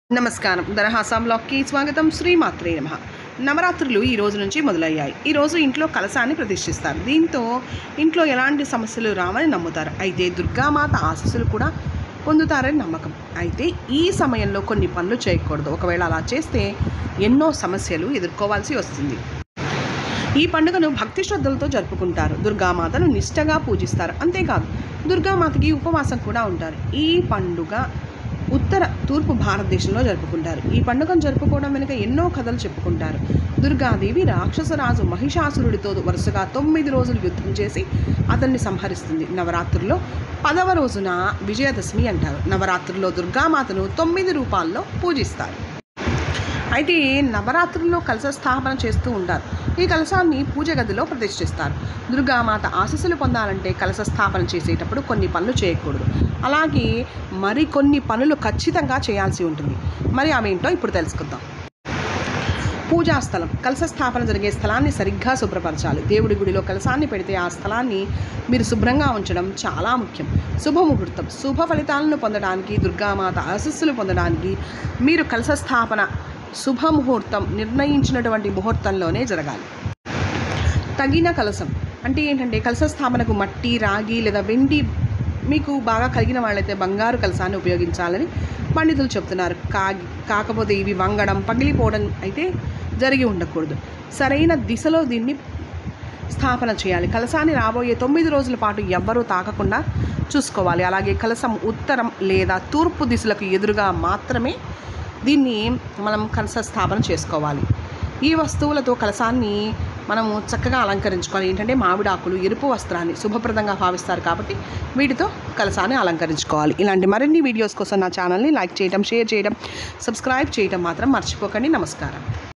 నమస్కారం దరహాసం బ్లాగ్కి స్వాగతం శ్రీమాత్రే నమ నవరాత్రులు ఈ రోజు నుంచి మొదలయ్యాయి ఈ రోజు ఇంట్లో కలశాన్ని ప్రతిష్ఠిస్తారు దీంతో ఇంట్లో ఎలాంటి సమస్యలు రావని నమ్ముతారు అయితే దుర్గామాత ఆశస్సులు కూడా పొందుతారని నమ్మకం అయితే ఈ సమయంలో కొన్ని పనులు చేయకూడదు ఒకవేళ అలా చేస్తే ఎన్నో సమస్యలు ఎదుర్కోవాల్సి వస్తుంది ఈ పండుగను భక్తి శ్రద్ధలతో జరుపుకుంటారు దుర్గామాతను నిష్టగా పూజిస్తారు అంతేకాదు దుర్గామాతకి ఉపవాసం కూడా ఉంటారు ఈ పండుగ ఉత్తర తూర్పు భారతదేశంలో జరుపుకుంటారు ఈ పండుగను జరుపుకోవడం వెనుక ఎన్నో కథలు చెప్పుకుంటారు దుర్గాదేవి రాక్షసరాజు మహిషాసురుడితో వరుసగా తొమ్మిది రోజులు యుద్ధం చేసి అతన్ని సంహరిస్తుంది నవరాత్రుల్లో పదవ రోజున విజయదశమి అంటారు నవరాత్రుల్లో దుర్గామాతను తొమ్మిది రూపాల్లో పూజిస్తారు అయితే నవరాత్రుల్లో కలశ స్థాపన చేస్తూ ఉంటారు ఈ కలశాన్ని పూజ గదిలో ప్రతిష్ఠిస్తారు దుర్గామాత ఆశీస్సులు పొందాలంటే కలశ స్థాపన చేసేటప్పుడు కొన్ని పనులు చేయకూడదు అలాగే మరికొన్ని పనులు ఖచ్చితంగా చేయాల్సి ఉంటుంది మరి అవేంటో ఇప్పుడు తెలుసుకుందాం పూజా స్థలం కలశ స్థాపన జరిగే స్థలాన్ని సరిగ్గా శుభ్రపరచాలి దేవుడి గుడిలో కలశాన్ని పెడితే ఆ స్థలాన్ని మీరు శుభ్రంగా ఉంచడం చాలా ముఖ్యం శుభముహూర్తం శుభ ఫలితాలను పొందడానికి దుర్గామాత ఆశస్సులు పొందడానికి మీరు కలశ స్థాపన శుభముహూర్తం నిర్ణయించినటువంటి ముహూర్తంలోనే జరగాలి తగిన కలశం అంటే ఏంటంటే కలశ స్థాపనకు మట్టి రాగి లేదా వెండి మీకు బాగా కలిగిన వాళ్ళైతే బంగారు కలశాన్ని ఉపయోగించాలని పండితులు చెప్తున్నారు కా కాకపోతే ఇవి వంగడం పగిలిపోవడం అయితే జరిగి ఉండకూడదు సరైన దిశలో దీన్ని స్థాపన చేయాలి కలశాన్ని రాబోయే తొమ్మిది రోజుల పాటు ఎవ్వరూ తాకకుండా చూసుకోవాలి అలాగే కలశం ఉత్తరం లేదా తూర్పు దిశలకు ఎదురుగా మాత్రమే దీన్ని మనం కలశ స్థాపన చేసుకోవాలి ఈ వస్తువులతో కలశాన్ని మనము చక్కగా అలంకరించుకోవాలి ఏంటంటే మామిడాకులు ఎరుపు వస్త్రాన్ని శుభప్రదంగా భావిస్తారు కాబట్టి వీటితో కలశాన్ని అలంకరించుకోవాలి ఇలాంటి మరిన్ని వీడియోస్ కోసం నా ఛానల్ని లైక్ చేయడం షేర్ చేయడం సబ్స్క్రైబ్ చేయడం మాత్రం మర్చిపోకండి నమస్కారం